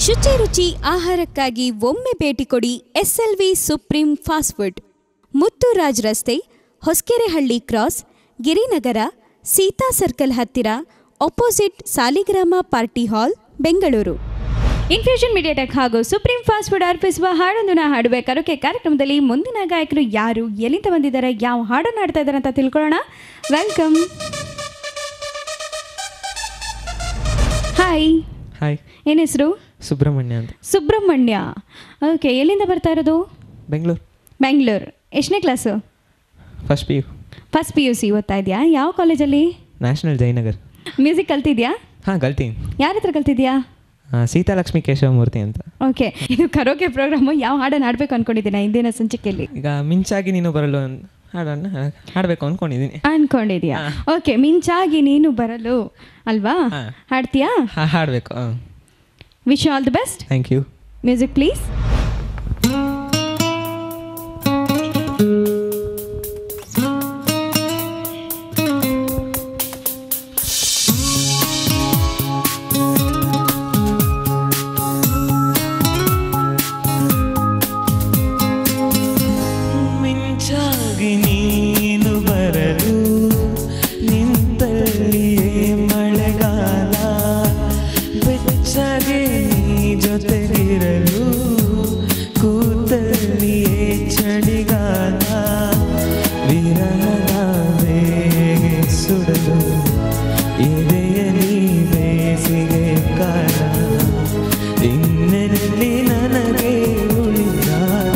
ಶುಚಿ ರುಚಿ ಆಹಾರಕ್ಕಾಗಿ ಒಮ್ಮೆ ಭೇಟಿ ಕೊಡಿ SLV supreme fast food Muthuraj ರಸ್ತೆ ಹೊಸಕೆರೆಹಳ್ಳಿ ಕ್ರಾಸ್ ಗಿರಿನಗರ ಸೀತಾ ಸರ್ಕಲ್ ಹತ್ತಿರ opposite Saligrama party hall Bengaluru infusion media tech ಹಾಗೂ ಸುಪ್ರೀಂ ಫಾಸ್ಟ್ ಫುಡ್ ಅರ್ಪಿಸುವ ಹಾಡೊಂದನ್ನು ಹಾಡಬೇಕಾರೋಕೆ ಕಾರ್ಯಕ್ರಮದಲ್ಲಿ ಮುಂದಿನ ಗಾಯಕರು ಯಾರು ಎಲ್ಲಿಂದ ಬಂದಿದ್ದಾರೆ ಯಾವ ಹಾಡನ್ನು ಹಾಡ್ತಾ ಇದ್ದಾರೆ ಅಂತ ತಿಳ್ಕೊಳ್ಳೋಣ ವೆಲ್ಕಮ್ ಹಾಯ್ ಹಾಯ್ ಏನು ಹೆಸರು ಸುಬ್ರಹ್ಮಣ್ಯ ಅಂತ ಸುಬ್ರಹ್ಮಣ್ಯ ಓಕೆ ಎಲ್ಲಿಂದ ಬರ್ತಾ ಇರೋದು ಬೆಂಗಳೂರು ಬೆಂಗಳೂರು ಎಷ್ಟನೇ class first P U first P U C ಓದ್ತಾ ಇದೆಯಾ ಯಾವ ಕಾಲೇಜಲ್ಲಿ ನ್ಯಾಷನಲ್ ಜಯನಗರ್ ಮ್ಯೂಸಿಕ್ ಕಲ್ತಿದ್ಯಾ ಹಾಂ ಕಲ್ತೀನಿ ಯಾರ ಹತ್ರ ಕಲ್ತಿದ್ಯಾ ಆ, ಸೀತಾಲಕ್ಷ್ಮಿ ಕೇಶವಮೂರ್ತಿ ಅಂತ ಓಕೆ ಇದು ಕರೋಕೆ ಪ್ರೋಗ್ರಾಮು ಯಾವ ಹಾಡನ್ನು ಹಾಡಬೇಕು ಅಂದ್ಕೊಂಡಿದ್ದೀನಿ ಇಂದಿನ ಸಂಚಿಕೆಯಲ್ಲಿ ಈಗ ಮಿಂಚಾಗಿ ನೀನು ಬರಲು ಅಂತ ಹಾಡನ್ನು ಹಾಡಬೇಕು ಅಂದ್ಕೊಂಡಿದ್ದೀನಿ ಅನ್ಕೊಂಡಿದ್ಯಾ ಓಕೆ ಮಿಂಚಾಗಿ ನೀನು ಬರಲು ಅಲ್ವಾ ಹಾ. ಹಾಡ್ತೀಯಾ ಹಾಂ ಹಾಡಬೇಕು ಹಾಂ wish all the best thank you music please ಮಿಂಚಾಗಿ ನೀನು ಬರಲು ನಿಂತಲ್ಲಿಯೇ ಮಳೆಗಾಲ ಬೆಚ್ಚಗೆ ನೀ ಜೊತೆಗಿರಲು ಕೂತಲ್ಲಿಯೇ ಚಳಿಗಾಲ ವಿರಹದ ಬೇಗೆ ಸುಡಲು ಎದೆಯಲಿ ಬೇಸಿಗೆ ಕಾಲ ಇನ್ನೆಲ್ಲಿ ನನಗೆ ಉಳಿದಾರ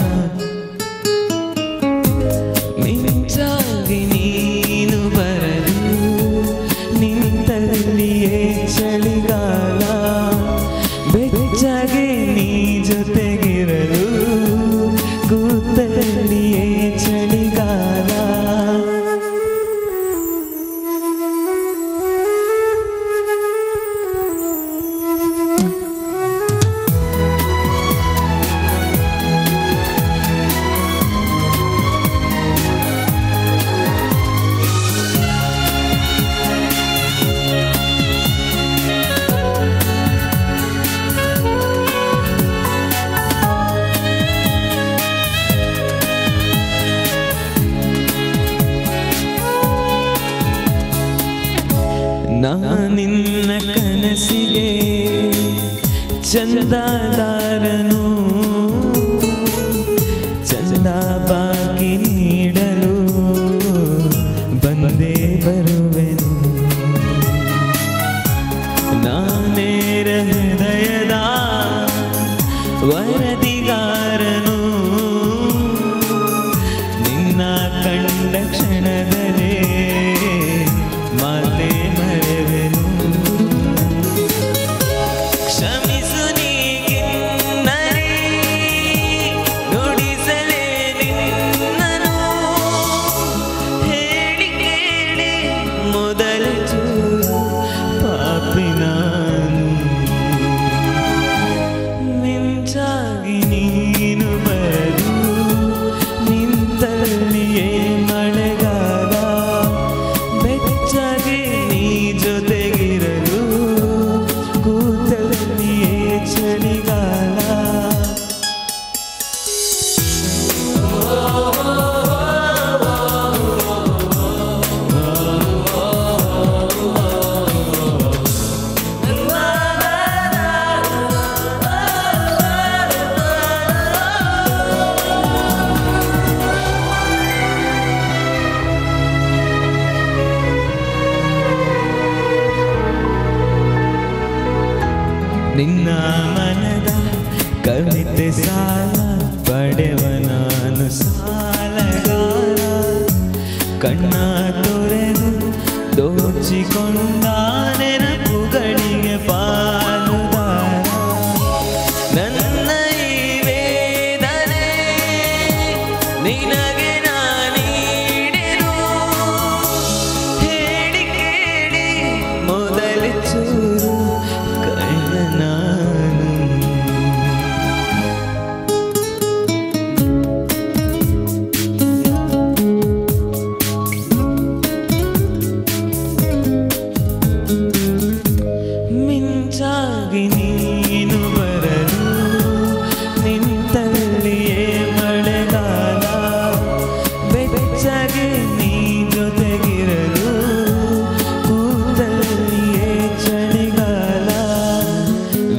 ಮಿಂಚಾಗಿ ನೀನು ಬರಲು ನಿಂತಲ್ಲಿಯೇ ಚಳಿಗಾಲ ಬೆಚ್ಚಗೆ ನೀ ಜೊತೆಗಿರಲು ಕೂತಲ್ಲಿಯೇ ಚಳಿಗಾಲ ನಾನಿನ್ನ ಕನಸಿಗೆ ಚಂದಾದಾರನು ಚಂದ ಬಾಕಿ ನೀಡಲು ಬಂದೇ ಬರುವೆನು ನಾನೇರ ಹೃದಯದ ವರದಿಗಾರನು ನಿನ್ನ ಕಂಡ ಕ್ಷಣದಲ್ಲೇ ಮಾತೆ ಮರೆವೆನು ಕ್ಷಮಿಸು ನೀಗಿನ್ನರೆ ನುಡಿಸಲೇ ನಿನ್ನನು ಹೇಳಿ ಕೇಳಿ ಮೊದಲ ಚೂರು ಪಾಪಿ ನಾನು ಮಿಂಚಾಗಿ ನೀನು ಬರಲು ನಿಂತಲ್ಲಿಯೇ ಮಳೆಗಾಲ ಬೆಚ್ಚಗೆ ನೀ ಜೊತೆಗಿರಲು ಕೂತಲ್ಲಿಯೇ ಚಳಿಗಾಲ ನಿನ್ನ ಮನದ ಕವಿತೆ ಸಾಲ ಪಡೆವ ನಾನು ಸಾಲಗಾರ ಕಣ್ಣ ತೊರೆದು ದೋಚಿಕೊಂಡ ನೆನಪುಗಳಿಗೆ ಪಾಲುದಾರ ನನ್ನ ಈ ವೇದನೆ ನಿನಗೆ ನಾನೀಡೆನು ಹೇಳಿ ಕೇಳಿ ಮೊದಲ ಚೂರು ಕಳ್ಳ ನಾನು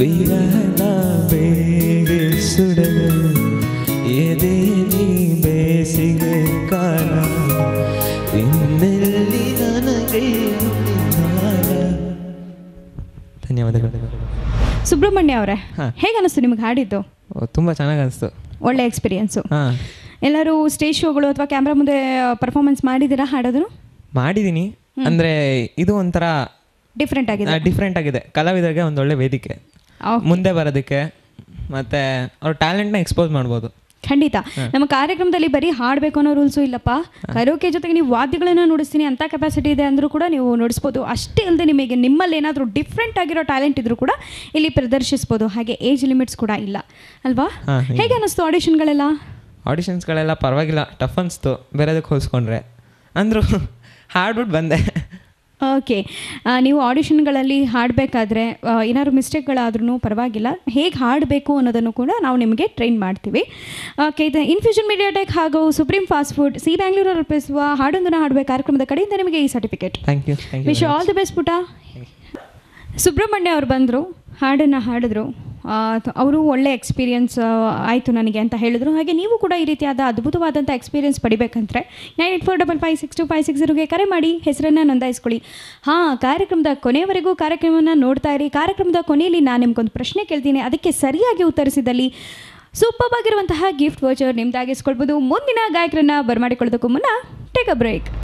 ವಿರಹದ ಬೇಗೆ ಸುಡಲು ಎದೆ ನೀ ಬೇಸಿಗೆ ಕಾಲ ಇನ್ನೆಲ್ಲಿ ನನಗೆ ನಿನ್ನಾಲ. ಧನ್ಯವಾದಗಳು ಸುಬ್ರಹ್ಮಣ್ಯ ಅವರೇ ಹಾ. ಹೇಗೆ ಅನಿಸ್ತು ನಿಮಗೆ ಹಾಡಿದ್ದು ಓ, ತುಂಬ ಚೆನ್ನಾಗಿ ಅನಿಸ್ತು ಒಳ್ಳೆ ಎಕ್ಸ್ಪೀರಿಯನ್ಸು ಹಾಂ ಎಲ್ಲರೂ ಸ್ಟೇಜ್ ಶೋಗಳು ಅಥವಾ ಕ್ಯಾಮ್ರಾ ಮುಂದೆ ಪರ್ಫಾರ್ಮೆನ್ಸ್ ಮಾಡಿದ್ದೀರಾ ಹಾಡೋದು ಮಾಡಿದ್ದೀನಿ ಅಂದರೆ ಇದು ಒಂಥರ ಡಿಫ್ರೆಂಟ್ ಆಗಿದೆ ಡಿಫ್ರೆಂಟ್ ಆಗಿದೆ ಕಲಾವಿದರಿಗೆ ಒಂದು ಒಳ್ಳೆ ವೇದಿಕೆ Okay. ಮುಂದೆ ಬರೋದಕ್ಕೆ ಮತ್ತು ಅವ್ರ ಟ್ಯಾಲೆಂಟ್ನ ಎಕ್ಸ್ಪೋಸ್ ಮಾಡ್ಬೋದು ಖಂಡಿತ ನಮ್ಮ ಕಾರ್ಯಕ್ರಮದಲ್ಲಿ ಬರೀ ಹಾಡಬೇಕು ಅನ್ನೋ ರೂಲ್ಸು ಇಲ್ಲಪ್ಪ ಕರೋಕೆ ಜೊತೆಗೆ ನೀವು ವಾದ್ಯಗಳನ್ನು ನುಡಿಸ್ತೀನಿ ಅಂತ ಕೆಪಾಸಿಟಿ ಇದೆ ಅಂದರೂ ಕೂಡ ನೀವು ನುಡಿಸ್ಬೋದು ಅಷ್ಟೇ ಅಲ್ಲದೆ ನಿಮಗೆ ನಿಮ್ಮಲ್ಲಿ ಏನಾದರೂ ಡಿಫ್ರೆಂಟ್ ಆಗಿರೋ ಟ್ಯಾಲೆಂಟ್ ಇದ್ರೂ ಕೂಡ ಇಲ್ಲಿ ಪ್ರದರ್ಶಿಸ್ಬೋದು ಹಾಗೆ ಏಜ್ ಲಿಮಿಟ್ಸ್ ಕೂಡ ಇಲ್ಲ ಅಲ್ವಾ ಹಾ, ಹೇಗೆ ಅನ್ನಿಸ್ತು ಆಡಿಷನ್ಗಳೆಲ್ಲ ಆಡಿಷನ್ಸ್ಗಳೆಲ್ಲ ಪರವಾಗಿಲ್ಲ ಟಫ್ ಅನಿಸ್ತು ಬೇರೆದಕ್ಕೆ ಹೋಲಿಸ್ಕೊಂಡ್ರೆ ಅಂದರು ಹಾಡ್ಬಿಟ್ಟು ಬಂದೆ ಓಕೆ ನೀವು ಆಡಿಷನ್ಗಳಲ್ಲಿ ಹಾಡಬೇಕಾದ್ರೆ ಏನಾದ್ರು ಮಿಸ್ಟೇಕ್ಗಳಾದ್ರೂ ಪರವಾಗಿಲ್ಲ ಹೇಗೆ ಹಾಡಬೇಕು ಅನ್ನೋದನ್ನು ಕೂಡ ನಾವು ನಿಮಗೆ ಟ್ರೈನ್ ಮಾಡ್ತೀವಿ ಓಕೆ ಇದು ಇನ್ಫ್ಯೂಷನ್ ಮೀಡಿಯಾ ಟೆಕ್ ಹಾಗೂ ಸುಪ್ರೀಂ ಫಾಸ್ಟ್ ಫುಡ್ ಸಿ ಬ್ಯಾಂಗ್ಳೂರಲ್ಲಿ ಅರ್ಪಿಸುವ ಹಾಡೊಂದನ್ನು ಹಾಡಬೇಕು ಕಾರ್ಯಕ್ರಮದ ಕಡೆಯಿಂದ ನಿಮಗೆ ಈ certificate thank you thank wish you all the best ಪುಟ ಸುಬ್ರಹ್ಮಣ್ಯ ಅವ್ರು ಬಂದರು ಹಾಡನ್ನು ಹಾಡಿದ್ರು ಅವರು ಒಳ್ಳೆ ಎಕ್ಸ್ಪೀರಿಯನ್ಸ್ ಆಯಿತು ನನಗೆ ಅಂತ ಹೇಳಿದ್ರು ಹಾಗೆ ನೀವು ಕೂಡ ಈ ರೀತಿಯಾದ ಅದ್ಭುತವಾದಂಥ ಎಕ್ಸ್ಪೀರಿಯನ್ಸ್ ಪಡಿಬೇಕಂದ್ರೆ nine eight four double five six two five six ಜೀರೋಗೆ ಕರೆ ಮಾಡಿ ಹೆಸರನ್ನು ನೋಂದಾಯಿಸ್ಕೊಳ್ಳಿ ಹಾಂ ಕಾರ್ಯಕ್ರಮದ ಕೊನೆಯವರೆಗೂ ಕಾರ್ಯಕ್ರಮವನ್ನು ನೋಡ್ತಾ ಇರಿ ಕಾರ್ಯಕ್ರಮದ ಕೊನೆಯಲ್ಲಿ ನಾನು ನಿಮ್ಗೊಂದು ಪ್ರಶ್ನೆ ಕೇಳ್ತೀನಿ ಅದಕ್ಕೆ ಸರಿಯಾಗಿ ಉತ್ತರಿಸಿದಲ್ಲಿ ಸೂಪರ್ ಆಗಿರುವಂತಹ ಗಿಫ್ಟ್ ವೋಚರ್ ನಿಮ್ದಾಗಿಸ್ಕೊಳ್ಬೋದು ಮುಂದಿನ ಗಾಯಕರನ್ನ ಬರಮಾಡಿಕೊಳ್ಳೋದಕ್ಕೂ ಮುನ್ನ ಟೇಕ್ ಅ ಬ್ರೇಕ್